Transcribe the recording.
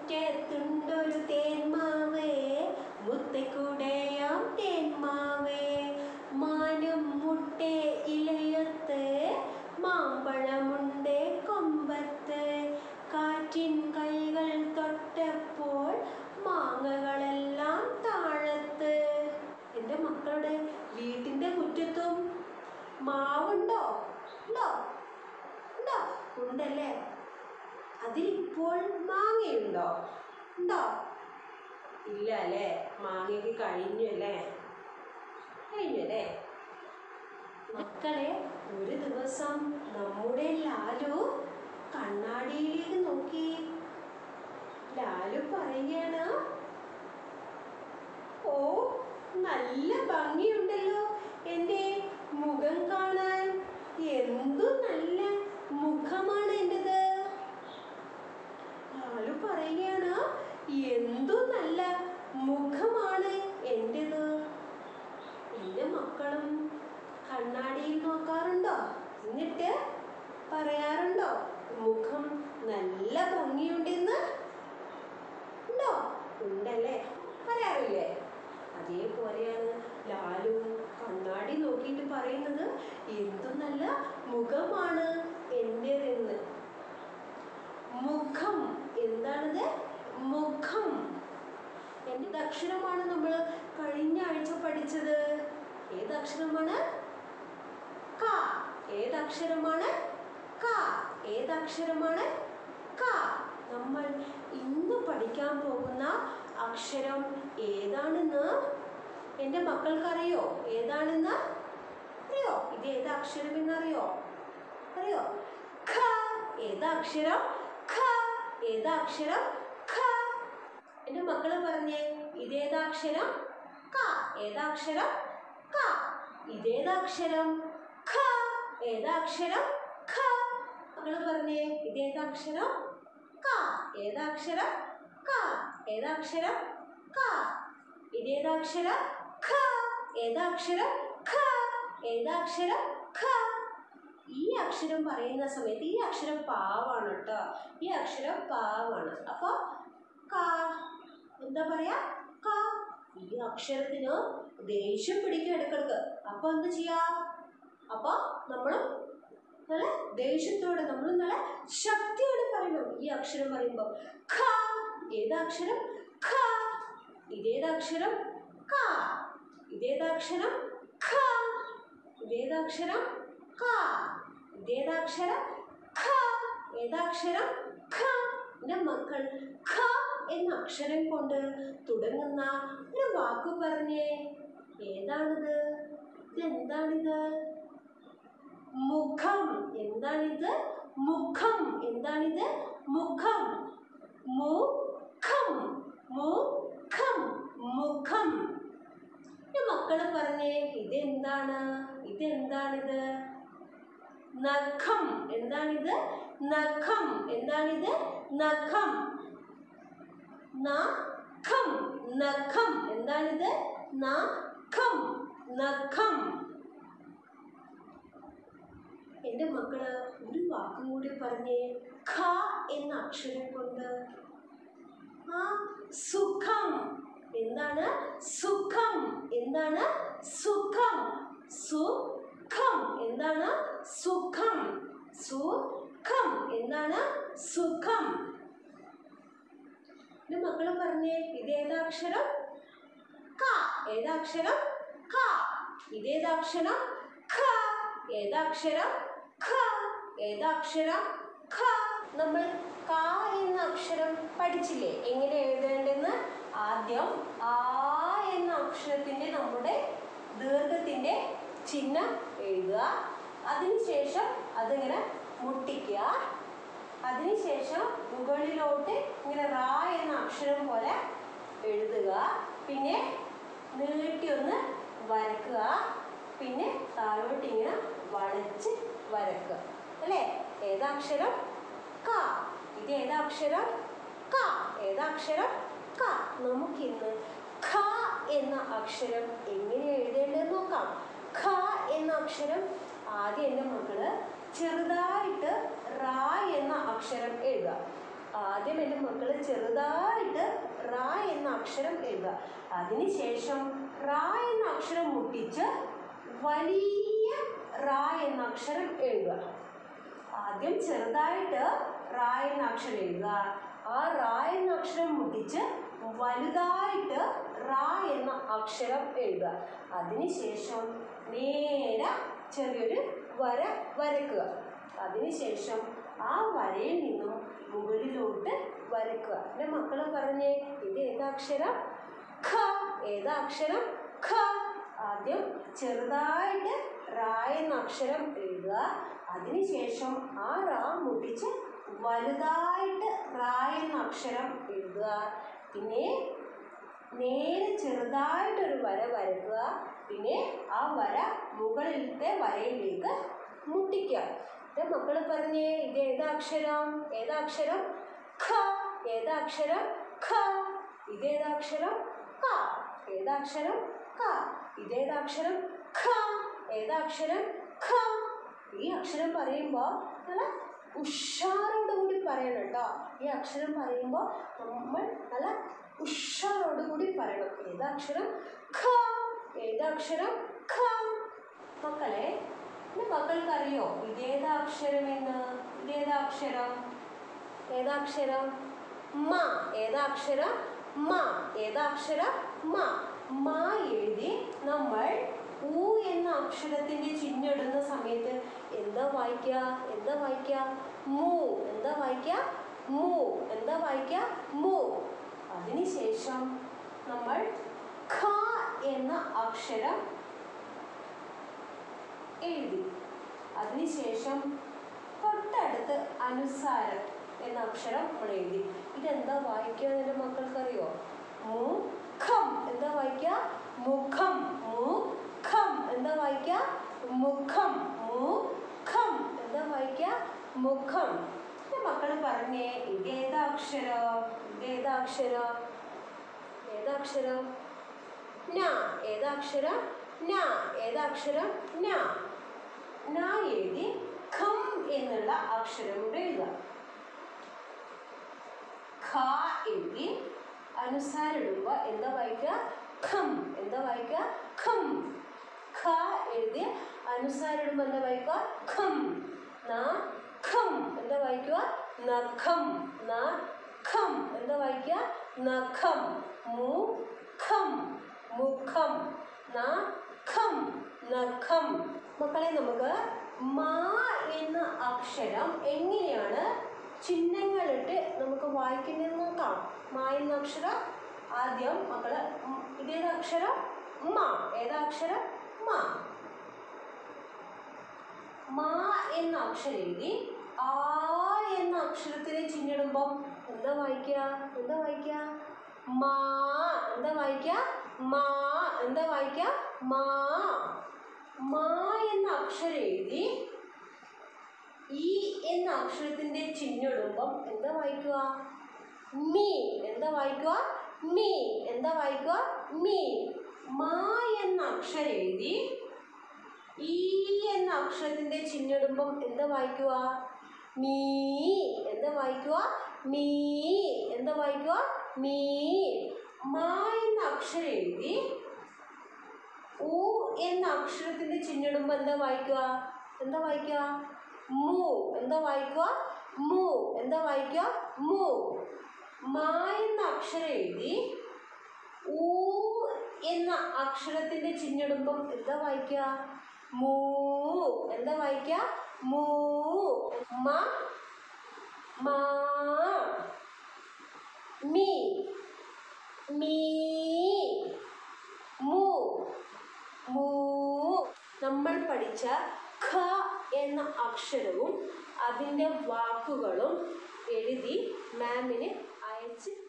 മുറ്റത്തുണ്ടൊരു തേന്മാവേ മുത്തക്കുടയാം തേന്മാവേ മാനം മുട്ടേ ഇലയത്ത് മാമ്പഴമുണ്ടേ കൊമ്പത്ത് കാറ്റിൻ കൈകൾ തൊട്ടപ്പോൾ മാങ്ങകളെല്ലാം താഴത്ത് എൻ്റെ മക്കളുടെ വീട്ടിൻ്റെ മുറ്റത്തും മാവുണ്ടോ ഉണ്ടോ ഉണ്ടോ ഉണ്ടല്ലേ അതിലിപ്പോൾ മാങ്ങയുണ്ടോ ഉണ്ടോ ഇല്ല അല്ലേ മാങ്ങയ്ക്ക് കഴിഞ്ഞു അല്ലേ കഴിഞ്ഞു അല്ലേ മക്കളെ ഒരു ദിവസം നമ്മുടെ ലാലു കണ്ണാടിയിലേക്ക് നോക്കി ലാലു പറയുകയാണ് ഓ നല്ല ഭംഗിയുണ്ടല്ലോ എൻ്റെ മുഖം കാണാൻ എന്തു നല്ല മുഖമാണ് എൻ്റെത് ലാലു പറയുകയാണ് എന്തു നല്ല മുഖമാണ് എൻ്റെത് എൻ്റെ മക്കളും കണ്ണാടിയിൽ നോക്കാറുണ്ടോ എന്നിട്ട് പറയാറുണ്ടോ മുഖം നല്ല ഭംഗിയുണ്ടെന്ന് ഉണ്ടോ ഉണ്ടല്ലേ പറയാറില്ലേ അതേപോലെയാണ് ലാലു കണ്ണാടി നോക്കിയിട്ട് പറയുന്നത് എന്തു നല്ല മുഖമാണ് എൻ്റെതെന്ന് മുഖം എന്താണിത് മുഖം എന്ത് അക്ഷരമാണ് നമ്മൾ കഴിഞ്ഞ ആഴ്ച പഠിച്ചത് ഏത് അക്ഷരമാണ് ക ഏത് അക്ഷരമാണ് ക ഏത് അക്ഷരമാണ് ക നമ്മൾ ഇന്ന് പഠിക്കാൻ പോകുന്ന അക്ഷരം ഏതാണെന്ന് എൻ്റെ മക്കൾക്കറിയോ ഏതാണെന്ന് അറിയോ ഇത് ഏത് അക്ഷരം എന്നറിയോ അറിയോ ഖ ഏതാ അക്ഷരം ഖ ഏതാ അക്ഷരം ഖ എൻ്റെ മക്കള് പറഞ്ഞേ ഇതേതാ അക്ഷരം ക ഏതാ അക്ഷരം ക ഇതേതാ അക്ഷരം ഖ ഏതാ അക്ഷരം ഖ മക്കള് പറഞ്ഞേ ഇതേതാ അക്ഷരം ക ഏതാ അക്ഷരം ക ഏതാ അക്ഷരം ക ഇതേതാ അക്ഷരം ഖ ഏതാ അക്ഷരം ഖ ഏതാ അക്ഷരം ഖ ഈ അക്ഷരം പറയുന്ന സമയത്ത് ഈ അക്ഷരം പാവാണ് കേട്ടോ ഈ അക്ഷരം പാവാണ് അപ്പോൾ ക എന്താ പറയാ ക ഈ അക്ഷരത്തിന് ദേഷ്യം പിടിക്കും ഇടക്കിടക്ക് അപ്പോൾ എന്ത് ചെയ്യാ അപ്പോൾ നമ്മൾ നല്ല ദേഷ്യത്തോടെ നമ്മൾ നല്ല ശക്തിയോടെ പറയണം ഈ അക്ഷരം പറയുമ്പോൾ ഖ ഏതാ അക്ഷരം ഖ ഇതേതാ അക്ഷരം ക ഇതേതാ അക്ഷരം ഖ ഇതേതാ അക്ഷരം ക ഇതേതാ അക്ഷരം ഖ ഏതാ അക്ഷരം ഖ എൻ്റെ മക്കൾ ഖ എന്ന അക്ഷരം കൊണ്ട് തുടങ്ങുന്ന ഒരു വാക്ക് പറഞ്ഞേ ഏതാണിത് ഇതെന്താണിത് മുഖം എന്താണിത് മുഖം എന്താണിത് മുഖം മുഖം മുഖം മുഖം എൻ്റെ മക്കള് പറഞ്ഞേ ഇതെന്താണ് ഇതെന്താണിത് നഖം എന്താണിത് നഖം എന്താണിത് നഖം നഖം നഖം എന്താണിത് നഖം നഖം എൻ്റെ മക്കള് ഒരു വാക്കും കൂടി പറഞ്ഞേ ഖ എന്ന അക്ഷരം കൊണ്ട് ആ സുഖം എന്താണ് സുഖം എന്താണ് സുഖം സുഖം എന്താണ് സുഖം സുഖം എന്താണ് സുഖം എൻ്റെ മക്കള് പറഞ്ഞേ ഇതേതാക്ഷരം ക ഏതാക്ഷരം ക ഇതേതാക്ഷരം ഖ ഏതാക്ഷരം ഖ ഏതാക്ഷരം ഖ നമ്മൾ ക എന്ന അക്ഷരം പഠിച്ചില്ലേ എങ്ങനെ എഴുതേണ്ടെന്ന് ആദ്യം ആ എന്ന അക്ഷരത്തിൻ്റെ നമ്മുടെ ദീർഘത്തിൻ്റെ ചിഹ്നം എഴുതുക അതിനുശേഷം അതിങ്ങനെ മുട്ടിക്കുക അതിനുശേഷം മുകളിലോട്ട് ഇങ്ങനെ റാ എന്ന അക്ഷരം പോലെ എഴുതുക പിന്നെ നീട്ടി ഒന്ന് വരക്കുക പിന്നെ താഴോട്ട് ഇങ്ങനെ വളച്ച് വരക്കുക അല്ലേ ഏതാക്ഷരം ക ഇത് ഏതാക്ഷരം ക ഏതാക്ഷരം ക നമുക്കിന്ന് ഖ എന്ന അക്ഷരം എങ്ങനെ എഴുതേണ്ടതെന്ന് നോക്കാം ഖ എന്ന അക്ഷരം ആദ്യം എൻ്റെ മക്കള് ചെറുതായിട്ട് റാ എന്ന അക്ഷരം എഴുതുക ആദ്യം എൻ്റെ മക്കൾ ചെറുതായിട്ട് റാ എന്ന അക്ഷരം എഴുതുക അതിനുശേഷം റാ എന്ന അക്ഷരം മുട്ടിച്ച് വലിയ റാ എന്ന അക്ഷരം എഴുതുക ആദ്യം ചെറുതായിട്ട് റാ എന്ന അക്ഷരം എഴുതുക ആ റാ എന്ന അക്ഷരം മുട്ടിച്ച് വലുതായിട്ട് റാ എന്ന അക്ഷരം എഴുതുക അതിനുശേഷം നേരെ ചെറിയൊരു വര വരക്കുക അതിനുശേഷം ആ വരയിൽ നിന്നും മുകളിലോട്ട് വരക്കുക എൻ്റെ മക്കൾ പറഞ്ഞേ ഇത് ഏതാക്ഷരം ഖ ഏതാക്ഷരം ഖ ആദ്യം ചെറുതായിട്ട് റാ എന്ന അക്ഷരം എഴുതുക അതിനുശേഷം ആ റാ മുട്ടിച്ച് വലുതായിട്ട് റാ എന്ന അക്ഷരം എഴുതുക പിന്നെ നേരെ ചെറുതായിട്ടൊരു വര വരക്കുക പിന്നെ ആ വര മുകളിലത്തെ വരയിലേക്ക് മുട്ടിക്കുക എൻ്റെ മക്കൾ പറഞ്ഞേ ഇത് ഏതാക്ഷരം ഏതാക്ഷരം ഖ ഏതാക്ഷരം ഖ ഇതേതാക്ഷരം ക ഏതാക്ഷരം ക ഇതേതാക്ഷരം ഖ ഏതാക്ഷരം ഖ ഈ അക്ഷരം പറയുമ്പോൾ നല്ല ഉഷാറോടുകൂടി പറയണം കേട്ടോ ഈ അക്ഷരം പറയുമ്പോൾ നമ്മൾ നല്ല ഉഷാറോടുകൂടി പറയണം ഏതാക്ഷരം ഖ ഏതാക്ഷരം ഖ മക്കളെ എൻ്റെ മക്കൾക്കറിയോ ഇതേതാക്ഷരം എന്ന് ഇതേതാക്ഷരം ഏതാക്ഷരം മ ഏതാക്ഷരം മ ഏതാക്ഷരം മ മ എഴുതി നമ്മൾ ഊ എന്ന അക്ഷരത്തിന്റെ ചിഹ്നം ഇടുന്ന സമയത്ത് എന്താ വായിക്കുക എന്താ വായിക്കുക മൂ എന്താ വായിക്കുക മൂ എന്താ വായിക്കുക മൂ അതിനുശേഷം നമ്മൾ ഖ എന്ന അക്ഷരം എഴുതി അതിനുശേഷം തൊട്ടടുത്ത് അനുസാരം എന്ന അക്ഷരം നമ്മൾ എഴുതി ഇതെന്താ വായിക്കുക എന്ന് എൻ്റെ മക്കൾക്കറിയോ മുഖം എന്താ വായിക്കുക മുഖം മുഖം എന്താ വായിക്കുക മുഖം മുഖം എന്താ വായിക്കുക മുഖം എൻ്റെ മക്കൾ പറഞ്ഞേ ഇതേതാ അക്ഷരം ഇതേതാ അക്ഷരം ഏതാക്ഷരം ന ഏതാക്ഷരം ന ഏതാക്ഷരം ന ന എഴുതി ഖം എന്നുള്ള അക്ഷരം കൂടെ എഴുതുക ഖ എഴുതി അനുസാരം ഇടുമ്പോൾ എന്താ വായിക്കുക ഖം എന്താ വായിക്കുക ഖം ഖ എഴുതി അനുസാരം ഇടുമ്പോൾ എന്താ വായിക്കുക ഖം ന ഖം എന്താ വായിക്കുക നഖം ന ഖം എന്താ വായിക്കുക നഖം മു ഖം മുഖം നഖം നഖം മക്കളെ നമുക്ക് മാ എന്ന അക്ഷരം എങ്ങനെയാണ് ചിഹ്നങ്ങളിട്ട് നമുക്ക് വായിക്കുന്നതെന്ന് നോക്കാം മാ എന്ന അക്ഷരം ആദ്യം മക്കള് ഉം, ഇതേത് അക്ഷരം മ ഏതാ അക്ഷരം മ മാ എന്ന അക്ഷരം എഴുതി ആ എന്ന അക്ഷരത്തിനെ ചിഹ്നിടുമ്പം എന്താ വായിക്കുക എന്താ വായിക്കുക മാ എന്താ വായിക്കുക മാ എന്താ വായിക്കുക മാ മാ എന്ന അക്ഷരം എഴുതി ഈ എന്ന അക്ഷരത്തിന്റെ ചിഹ്നിടുമ്പം എന്താ വായിക്കുക മീ എന്താ വായിക്കുക മീ എന്താ വായിക്കുക മീ മാ എന്ന അക്ഷരം എഴുതി ഈ എന്ന അക്ഷരത്തിന്റെ ചിഹ്നിടുമ്പം എന്താ വായിക്കുക മീ എന്താ വായിക്കുക മീ എന്താ വായിക്കുക മീ മാ എന്ന അക്ഷരം എഴുതി ഊ എന്ന അക്ഷരത്തിന്റെ ചിഹ്നിടുമ്പോ എന്താ വായിക്കുക എന്താ വായിക്കുക മൂ എന്താ വായിക്കുക മൂ എന്താ വായിക്കുക മൂ മാ എന്ന അക്ഷരം എഴുതി ഊ എന്ന അക്ഷരത്തിന്റെ ചിഹ്നിടുമ്പം എന്താ വായിക്കുക മൂ എന്താ വായിക്കുക മൂ മ മാ മീ മീ മൂ മൂ നമ്മൾ പഠിച്ച ഖ എന്ന അക്ഷരവും അതിൻ്റെ വാക്കുകളും എഴുതി മാമിന് അയച്ച്